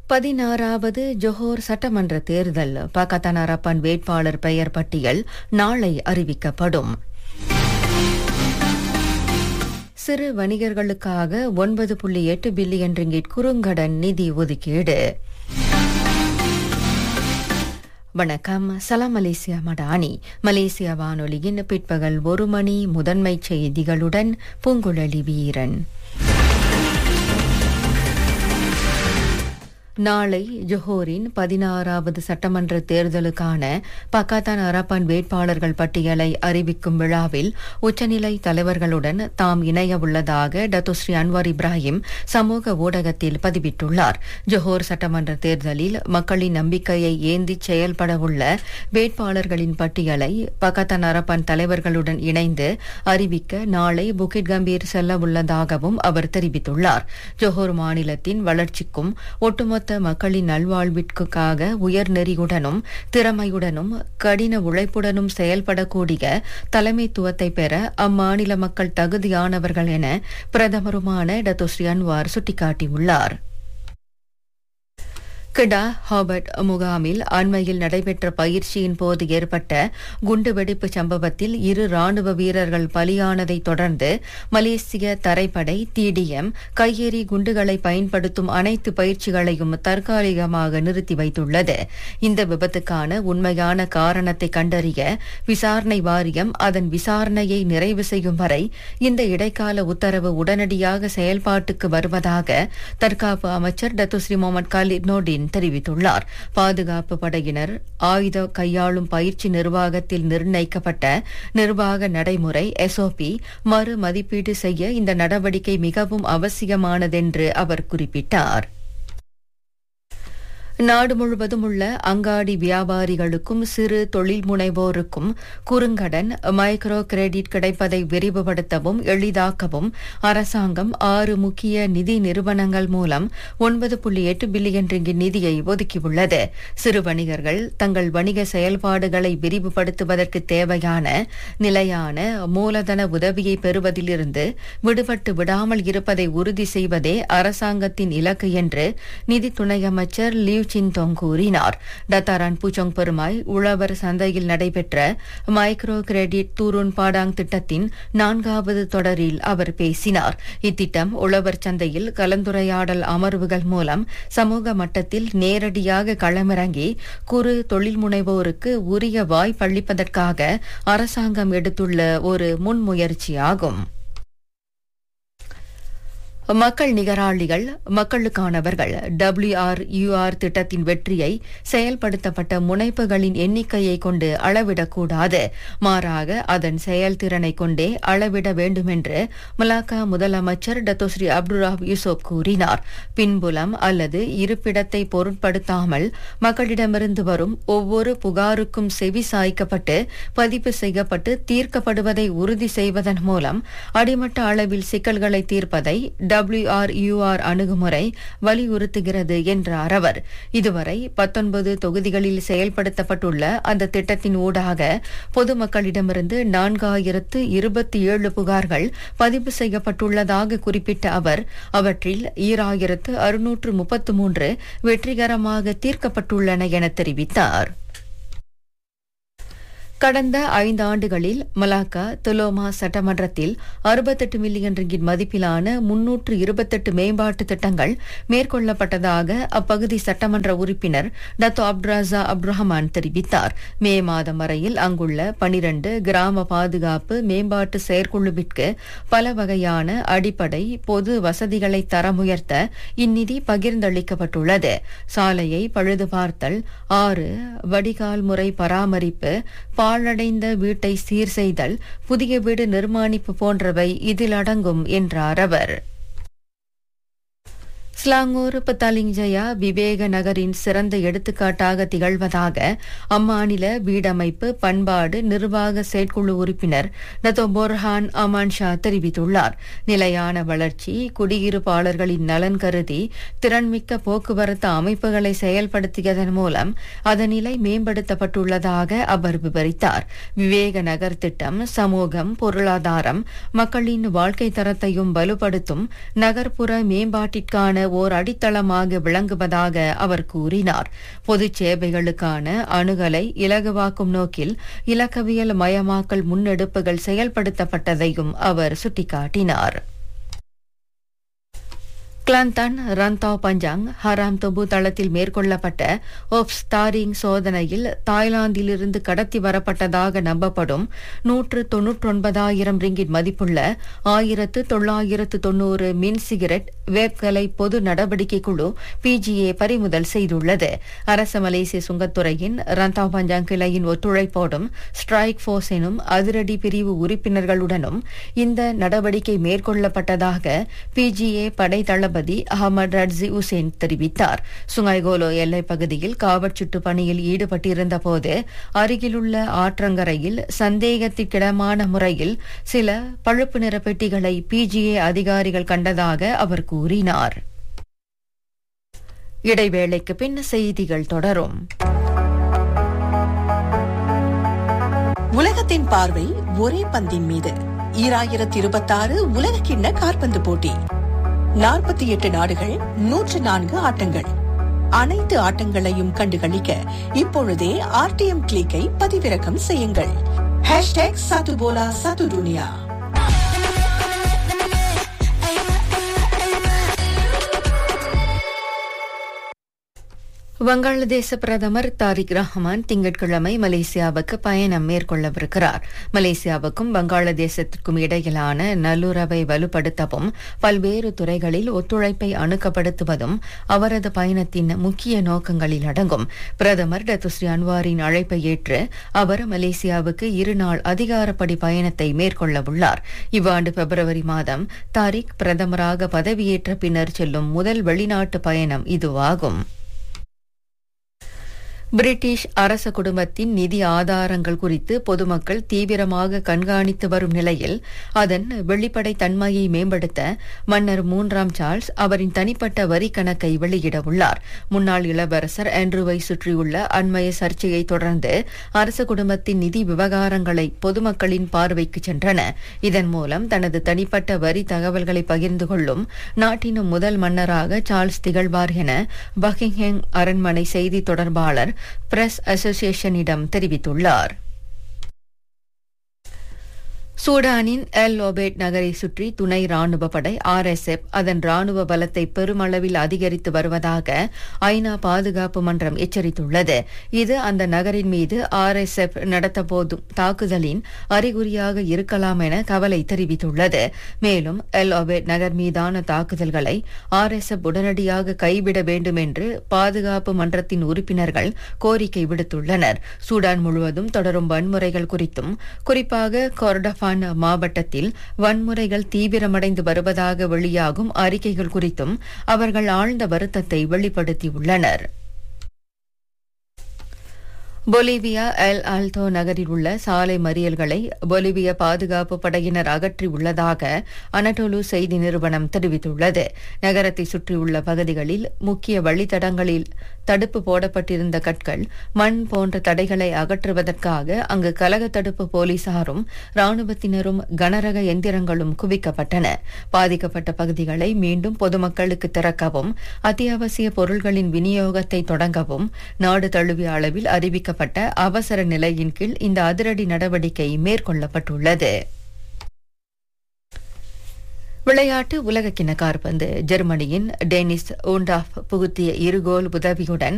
பதினாறாவது ஜொஹோர் சட்டமன்ற தேர்தல் பக்கத்தான் அரப்பன் வேட்பாளர் பெயர் பட்டியல் நாளை அறிவிக்கப்படும் சிறு வணிகர்களுக்காக ஒன்பது புள்ளி எட்டு பில்லியன் ரிங்கிட் குறுங்கடன் நிதி ஒதுக்கீடு வணக்கம் சலாம் மலேசியா மடானி மலேசியா வானொலியின் பிற்பகல் ஒரு மணி முதன்மை செய்திகளுடன் பூங்குழலி வீரன் நாளை ஜொஹோரின் பதினாறாவது சட்டமன்ற தேர்தலுக்கான பக்காத்தான் அரப்பான் வேட்பாளர்கள் பட்டியலை அறிவிக்கும் விழாவில் உச்சநிலை தலைவர்களுடன் தாம் இணைய உள்ளதாக டத்துஸ்ரீ அன்வார் இப்ராஹிம் சமூக ஊடகத்தில் பதிவிட்டுள்ளார் ஜொஹோர் சட்டமன்ற தேர்தலில் மக்களின் நம்பிக்கையை ஏந்தி செயல்படவுள்ள வேட்பாளர்களின் பட்டியலை பக்காத்தான் அரப்பான் தலைவர்களுடன் இணைந்து அறிவிக்க நாளை புகிட் கம்பீர் செல்ல உள்ளதாகவும் அவர் தெரிவித்துள்ளார் ஜொஹோர் மாநிலத்தின் வளர்ச்சிக்கும் ஒட்டுமொத்த மக்களின் நல்வாழ்விற்காக உயர்நெறியுடனும் திறமையுடனும் கடின உழைப்புடனும் செயல்படக்கூடிய தலைமைத்துவத்தை பெற அம்மாநில மக்கள் தகுதியானவர்கள் என பிரதமருமான டத்துஸ்ரீ அன்வார் சுட்டிக்காட்டியுள்ளார் கிடா ஹாபர்ட் முகாமில் அண்மையில் நடைபெற்ற பயிற்சியின் போது ஏற்பட்ட குண்டுவெடிப்பு சம்பவத்தில் இரு ராணுவ வீரர்கள் பலியானதை தொடர்ந்து மலேசிய தரைப்படை டிடிஎம் கையெறி குண்டுகளை பயன்படுத்தும் அனைத்து பயிற்சிகளையும் தற்காலிகமாக நிறுத்தி வைத்துள்ளது இந்த விபத்துக்கான உண்மையான காரணத்தை கண்டறிய விசாரணை வாரியம் அதன் விசாரணையை நிறைவு செய்யும் வரை இந்த இடைக்கால உத்தரவு உடனடியாக செயல்பாட்டுக்கு வருவதாக தற்காப்பு அமைச்சர் டத்துஸ்ரீ முகமது காலித் நோடின் தெரிவித்துள்ளார் பாதுகாப்பு படையினர் ஆயுத கையாளும் பயிற்சி நிர்வாகத்தில் நிர்ணயிக்கப்பட்ட நிர்வாக நடைமுறை எஸ்ஓபி மறு மதிப்பீடு செய்ய இந்த நடவடிக்கை மிகவும் அவசியமானதென்று அவர் குறிப்பிட்டார் நாடு முழுவதும் உள்ள அங்காடி வியாபாரிகளுக்கும் சிறு தொழில் முனைவோருக்கும் குறுங்கடன் மைக்ரோ கிரெடிட் கிடைப்பதை விரிவுபடுத்தவும் எளிதாக்கவும் அரசாங்கம் ஆறு முக்கிய நிதி நிறுவனங்கள் மூலம் ஒன்பது புள்ளி எட்டு பில்லியன் ரிங்கிட் நிதியை ஒதுக்கியுள்ளது சிறு வணிகர்கள் தங்கள் வணிக செயல்பாடுகளை விரிவுபடுத்துவதற்கு தேவையான நிலையான மூலதன உதவியை பெறுவதிலிருந்து விடுபட்டு விடாமல் இருப்பதை உறுதி செய்வதே அரசாங்கத்தின் இலக்கு என்று நிதி துணை அமைச்சர் லியூ சின்தோங் கூறினார் டத்தாரான் பூச்சோங் பெருமாய் உழவர் சந்தையில் நடைபெற்ற மைக்ரோ கிரெடிட் தூருன் பாடாங் திட்டத்தின் நான்காவது தொடரில் அவர் பேசினார் இத்திட்டம் உழவர் சந்தையில் கலந்துரையாடல் அமர்வுகள் மூலம் சமூக மட்டத்தில் நேரடியாக களமிறங்கி குறு தொழில் முனைவோருக்கு உரிய வாய்ப்பளிப்பதற்காக அரசாங்கம் எடுத்துள்ள ஒரு முன்முயற்சியாகும் மக்கள் நிகராளிகள் மக்களுக்கானவர்கள் டபிள்யூஆர் யூஆர் திட்டத்தின் வெற்றியை செயல்படுத்தப்பட்ட முனைப்புகளின் எண்ணிக்கையை கொண்டு அளவிடக்கூடாது மாறாக அதன் செயல்திறனை கொண்டே அளவிட வேண்டுமென்று மலாக்கா முதலமைச்சர் டத்தோஸ்ரீ அப்துராப் யூசுப் கூறினார் பின்புலம் அல்லது இருப்பிடத்தை பொருட்படுத்தாமல் மக்களிடமிருந்து வரும் ஒவ்வொரு புகாருக்கும் செவி சாய்க்கப்பட்டு பதிவு செய்யப்பட்டு தீர்க்கப்படுவதை உறுதி செய்வதன் மூலம் அடிமட்ட அளவில் சிக்கல்களை தீர்ப்பதை டபிள்யூஆர்யூஆர் அணுகுமுறை வலியுறுத்துகிறது என்றார் அவர் இதுவரை பத்தொன்பது தொகுதிகளில் செயல்படுத்தப்பட்டுள்ள அந்த திட்டத்தின் ஊடாக பொதுமக்களிடமிருந்து நான்காயிரத்து இருபத்தி ஏழு புகார்கள் பதிவு செய்யப்பட்டுள்ளதாக குறிப்பிட்ட அவர் அவற்றில் ஈராயிரத்து அறுநூற்று முப்பத்து மூன்று வெற்றிகரமாக தீர்க்கப்பட்டுள்ளன என தெரிவித்தார் கடந்த ஐந்து ஆண்டுகளில் மலாக்கா துலோமா சட்டமன்றத்தில் அறுபத்தெட்டு மில்லியன் ரிங்கிட் மதிப்பிலான முன்னூற்று இருபத்தெட்டு மேம்பாட்டு திட்டங்கள் மேற்கொள்ளப்பட்டதாக அப்பகுதி சட்டமன்ற உறுப்பினர் டத்தோ அப்ராசா அப்ரஹமான் தெரிவித்தார் மே மாதம் வரையில் அங்குள்ள பனிரண்டு கிராம பாதுகாப்பு மேம்பாட்டு செயற்குழுவிற்கு பல வகையான அடிப்படை பொது வசதிகளை தரமுயர்த்த இந்நிதி பகிர்ந்தளிக்கப்பட்டுள்ளது சாலையை பழுது பார்த்தல் ஆறு வடிகால் முறை பராமரிப்பு பாழடைந்த வீட்டை சீர் செய்தல் புதிய வீடு நிர்மாணிப்பு போன்றவை இதில் அடங்கும் என்றார் அவர் ஸ்லாங்கூர் பத்தாலிங்ஜயா விவேக நகரின் சிறந்த எடுத்துக்காட்டாக திகழ்வதாக அம்மாநில வீடமைப்பு பண்பாடு நிர்வாக செயற்குழு உறுப்பினர் நதோ பொர்ஹான் அமான் ஷா தெரிவித்துள்ளார் நிலையான வளர்ச்சி குடியிருப்பாளர்களின் நலன் கருதி திறன்மிக்க போக்குவரத்து அமைப்புகளை செயல்படுத்தியதன் மூலம் அதன் நிலை மேம்படுத்தப்பட்டுள்ளதாக அவர் விவரித்தார் விவேக நகர் திட்டம் சமூகம் பொருளாதாரம் மக்களின் வாழ்க்கை தரத்தையும் வலுப்படுத்தும் நகர்ப்புற மேம்பாட்டிற்கான ஓர் அடித்தளமாக விளங்குவதாக அவர் கூறினார் பொது சேவைகளுக்கான அணுகலை இலகுவாக்கும் நோக்கில் இலக்கவியல் மயமாக்கல் முன்னெடுப்புகள் செயல்படுத்தப்பட்டதையும் அவர் சுட்டிக்காட்டினார் கிளாந்தான் ரந்தாவ் பஞ்சாங் ஹராம் தொபு தளத்தில் மேற்கொள்ளப்பட்ட ஒப்ஸ் தாரிங் சோதனையில் தாய்லாந்திலிருந்து கடத்தி வரப்பட்டதாக நம்பப்படும் நூற்று தொன்னூற்றொன்பதாயிரம் ரிங்கிட் மதிப்புள்ள ஆயிரத்து தொள்ளாயிரத்து தொன்னூறு மின் சிகரெட் வேப்கலை பொது நடவடிக்கை குழு பிஜிஏ பறிமுதல் செய்துள்ளது அரச மலேசிய சுங்கத்துறையின் ரந்தாவ் பஞ்சாங் கிளையின் ஒத்துழைப்போடும் ஸ்ட்ரைக் போர்ஸ் எனும் அதிரடி பிரிவு உறுப்பினர்களுடனும் இந்த நடவடிக்கை மேற்கொள்ளப்பட்டதாக பிஜிஏ படை தளபதி அகமது ரட்சி உசேன் தெரிவித்தார் சுங்காய்கோலோ எல்லைப் பகுதியில் காவற்சுட்டு பணியில் ஈடுபட்டிருந்த போது அருகிலுள்ள ஆற்றங்கரையில் சந்தேகத்திற்கிடமான முறையில் சில பழுப்பு நிற பெட்டிகளை பிஜிஏ அதிகாரிகள் கண்டதாக அவர் கூறினார் இடைவேளைக்கு பின் செய்திகள் தொடரும் உலகத்தின் பார்வை ஒரே பந்தின் மீது ஈராயிரத்தி இருபத்தாறு உலக கிண்ண காற்பந்து போட்டி நாற்பத்தி எட்டு நாடுகள் நூற்று நான்கு ஆட்டங்கள் அனைத்து ஆட்டங்களையும் கண்டுகளிக்க இப்பொழுதே ஆர்டிஎம் கிளிக்கை பதிவிறக்கம் செய்யுங்கள் ஹேஷ்டேக் சத்துபோலா சத்து துனியா வங்காளதேச பிரதமர் தாரிக் ரஹ்மான் திங்கட்கிழமை மலேசியாவுக்கு பயணம் மேற்கொள்ளவிருக்கிறார் மலேசியாவுக்கும் வங்காளதேசத்திற்கும் இடையிலான நல்லுறவை வலுப்படுத்தவும் பல்வேறு துறைகளில் ஒத்துழைப்பை அணுக்கப்படுத்துவதும் அவரது பயணத்தின் முக்கிய நோக்கங்களில் அடங்கும் பிரதமர் டத்துஸ்ரீ அன்வாரின் அழைப்பை ஏற்று அவர் மலேசியாவுக்கு இருநாள் அதிகாரப்படி பயணத்தை மேற்கொள்ளவுள்ளார் இவ்வாண்டு பிப்ரவரி மாதம் தாரிக் பிரதமராக பதவியேற்ற பின்னர் செல்லும் முதல் வெளிநாட்டு பயணம் இதுவாகும் பிரிட்டிஷ் அரச குடும்பத்தின் நிதி ஆதாரங்கள் குறித்து பொதுமக்கள் தீவிரமாக கண்காணித்து வரும் நிலையில் அதன் வெளிப்படை தன்மையை மேம்படுத்த மன்னர் மூன்றாம் சார்ல்ஸ் அவரின் தனிப்பட்ட வரி கணக்கை வெளியிடவுள்ளார் முன்னாள் இளவரசர் ஆண்ட்ரூவை சுற்றியுள்ள அண்மைய சர்ச்சையை தொடர்ந்து அரச குடும்பத்தின் நிதி விவகாரங்களை பொதுமக்களின் பார்வைக்கு சென்றன இதன் மூலம் தனது தனிப்பட்ட வரி தகவல்களை பகிர்ந்து கொள்ளும் நாட்டின் முதல் மன்னராக சார்ல்ஸ் திகழ்வார் என பக்கிங்ஹாம் அரண்மனை செய்தி தொடர்பாளர் பிரஸ் அசோசியேஷனிடம் தெரிவித்துள்ளார் சூடானின் எல் ஒபேட் நகரை சுற்றி துணை ராணுவ படை ஆர்எஸ்எஃப் அதன் ராணுவ பலத்தை பெருமளவில் அதிகரித்து வருவதாக ஐநா பாதுகாப்பு மன்றம் எச்சரித்துள்ளது இது அந்த நகரின் மீது ஆர்எஸ்எஃப் நடத்தப்போதும் தாக்குதலின் அறிகுறியாக இருக்கலாம் என கவலை தெரிவித்துள்ளது மேலும் எல் ஒபேட் நகர் மீதான தாக்குதல்களை ஆர்எஸ்எஃப் உடனடியாக கைவிட வேண்டும் என்று பாதுகாப்பு மன்றத்தின் உறுப்பினர்கள் கோரிக்கை விடுத்துள்ளனர் சூடான் முழுவதும் தொடரும் வன்முறைகள் குறித்தும் குறிப்பாக கொர்டஃபான் மாவட்டத்தில் வன்முறைகள் தீவிரமடைந்து வருவதாக வெளியாகும் அறிக்கைகள் குறித்தும் அவர்கள் ஆழ்ந்த வருத்தத்தை வெளிப்படுத்தியுள்ளனர் பொலிவியா எல் ஆல்தோ நகரில் உள்ள சாலை மறியல்களை பொலிவிய பாதுகாப்பு படையினர் அகற்றி உள்ளதாக அனடோலு செய்தி நிறுவனம் தெரிவித்துள்ளது நகரத்தை சுற்றியுள்ள பகுதிகளில் முக்கிய வழித்தடங்களில் தடுப்பு போடப்பட்டிருந்த கற்கள் மண் போன்ற தடைகளை அகற்றுவதற்காக அங்கு கலக தடுப்பு போலீசாரும் ராணுவத்தினரும் கனரக எந்திரங்களும் குவிக்கப்பட்டன பாதிக்கப்பட்ட பகுதிகளை மீண்டும் பொதுமக்களுக்கு திறக்கவும் அத்தியாவசிய பொருள்களின் விநியோகத்தை தொடங்கவும் நாடு தழுவிய அளவில் அறிவிக்கப்பட்ட அவசர நிலையின் கீழ் இந்த அதிரடி நடவடிக்கை மேற்கொள்ளப்பட்டுள்ளது விளையாட்டு உலகக்கிண காற்பந்து ஜெர்மனியின் டெனிஸ் ஓண்டாஃப் புகுத்திய இரு கோல் உதவியுடன்